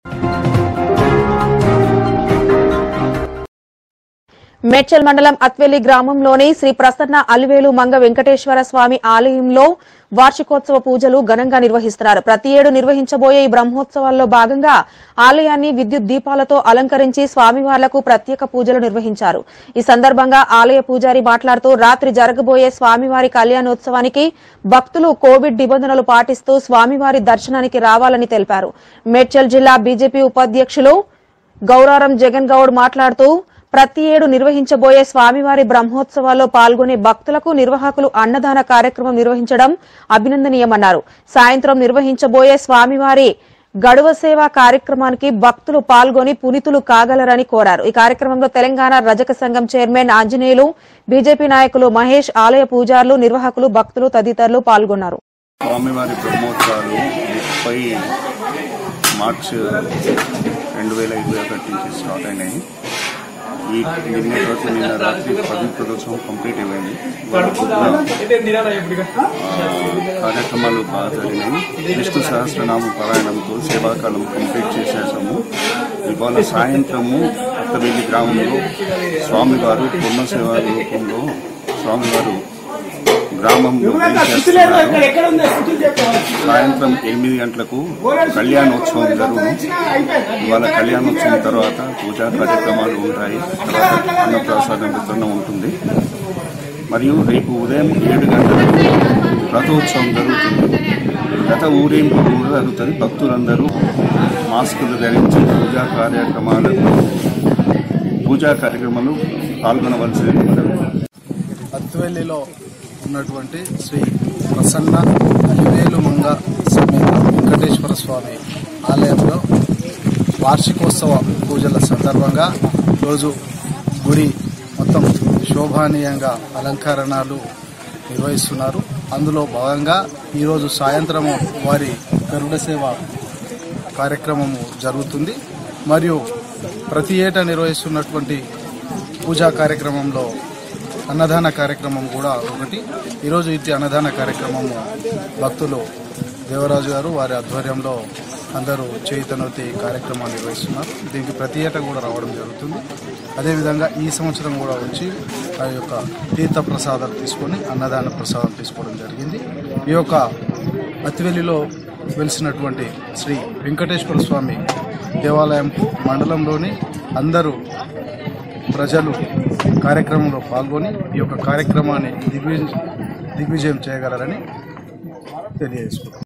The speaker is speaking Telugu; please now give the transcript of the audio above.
మేడ్చల్ మండలం అత్వెల్లి గ్రామంలోని శ్రీ ప్రసన్న అలివేలు మంగ వెంకటేశ్వర స్వామి ఆలయంలో వార్షికోత్సవ పూజలు ఘనంగా నిర్వహిస్తున్నారు ప్రతి ఏడు నిర్వహించబోయే ఈ బ్రహ్మోత్సవాల్లో భాగంగా ఆలయాన్ని విద్యుత్ దీపాలతో అలంకరించి స్వామివార్లకు ప్రత్యేక పూజలు నిర్వహించారు ఈ సందర్భంగా ఆలయ పూజారి మాట్లాడుతూ రాత్రి జరగబోయే స్వామివారి కళ్యాణోత్సవానికి భక్తులు కోవిడ్ నిబంధనలు పాటిస్తూ స్వామివారి దర్శనానికి రావాలని తెలిపారు మేడ్చల్ జిల్లా బీజేపీ ఉపాధ్యక్షులు గౌరారం జగన్ గౌడ్ మాట్లాడుతూ ప్రతి ఏడు నిర్వహించబోయే స్వామివారి బ్రహ్మోత్సవాల్లో పాల్గొనే భక్తులకు నిర్వాహకులు అన్నదాన కార్యక్రమం నిర్వహించడం అభినందనీయమన్నారు సాయంత్రం నిర్వహించబోయే స్వామివారి గడువ సేవ కార్యక్రమానికి భక్తులు పాల్గొని పునితులు కాగలరని కోరారు ఈ కార్యక్రమంలో తెలంగాణ రజక సంఘం చైర్మన్ ఆంజనేయులు బీజేపీ నాయకులు మహేష్ ఆలయ పూజారులు నిర్వాహకులు భక్తులు తదితరులు పాల్గొన్నారు స్వామివారి బ్రహ్మోత్సవాలు ముప్పై మార్చ్ రెండు వేల ఇరవై ఒకటి నుంచి స్టార్ట్ అయినాయి ఈ నిన్న రోజు నిన్న రాత్రి పవిత్రోత్సవం కంప్లీట్ అయిపోయింది ఇవాళ పొద్దున, ఆ, కార్యక్రమాలు బాగా జరిగినాయి విష్ణు సహస్రనామ పారాయణంతో సేవాకాలం కంప్లీట్ చేసేసాము ఇవాళ సాయంత్రము కొత్తవెల్లి గ్రామంలో స్వామివారు పూర్ణ సేవ రూపంలో స్వామివారు గ్రామంలో చేస్తున్నారు సాయంత్రం ఎనిమిది గంటలకు కళ్యాణోత్సవం జరుగును ఇవాళ కళ్యాణోత్సవం తర్వాత పూజా కార్యక్రమాలు ఉంటాయి తర్వాత అన్నప్రసాదం వితరణ ఉంటుంది మరియు రేపు ఉదయం ఏడు గంటలకు రథోత్సవం జరుగుతుంది గత ఊరేంపు కూడా జరుగుతుంది భక్తులందరూ మాస్కులు ధరించి పూజా కార్యక్రమాలకు పూజా కార్యక్రమాలు పాల్గొనవలసింది మనవి అత్వెల్లిలో ఉన్నటువంటి శ్రీ ప్రసన్న అలివేలు మంగ సమేత వెంకటేశ్వర స్వామి ఆలయంలో వార్షికోత్సవ పూజల సందర్భంగా రోజు గుడి మొత్తం శోభానీయంగా అలంకరణలు నిర్వహిస్తున్నారు అందులో భాగంగా ఈరోజు సాయంత్రము వారి గరుడ సేవ కార్యక్రమము జరుగుతుంది మరియు ప్రతి ఏటా నిర్వహిస్తున్నటువంటి పూజా కార్యక్రమంలో అన్నదాన కార్యక్రమం కూడా ఒకటి ఈరోజు ఇట్టి అన్నదాన కార్యక్రమము భక్తులు దేవరాజు గారు వారి ఆధ్వర్యంలో అందరూ చేతనొత్తి కార్యక్రమాన్ని నిర్వహిస్తున్నారు దీనికి ప్రతి ఏటా కూడా రావడం జరుగుతుంది అదేవిధంగా ఈ సంవత్సరం కూడా వచ్చి ఆ యొక్క తీర్థ ప్రసాదాలు తీసుకొని అన్నదాన ప్రసాదం తీసుకోవడం జరిగింది ఈ యొక్క అతివెల్లిలో వెలిసినటువంటి శ్రీ వెంకటేశ్వర స్వామి దేవాలయం మండలంలోని అందరూ ప్రజలు కార్యక్రమంలో పాల్గొని ఈ యొక్క కార్యక్రమాన్ని దిగ్విజయం దిగ్విజయం చేయగలరని తెలియజేసుకుంటాం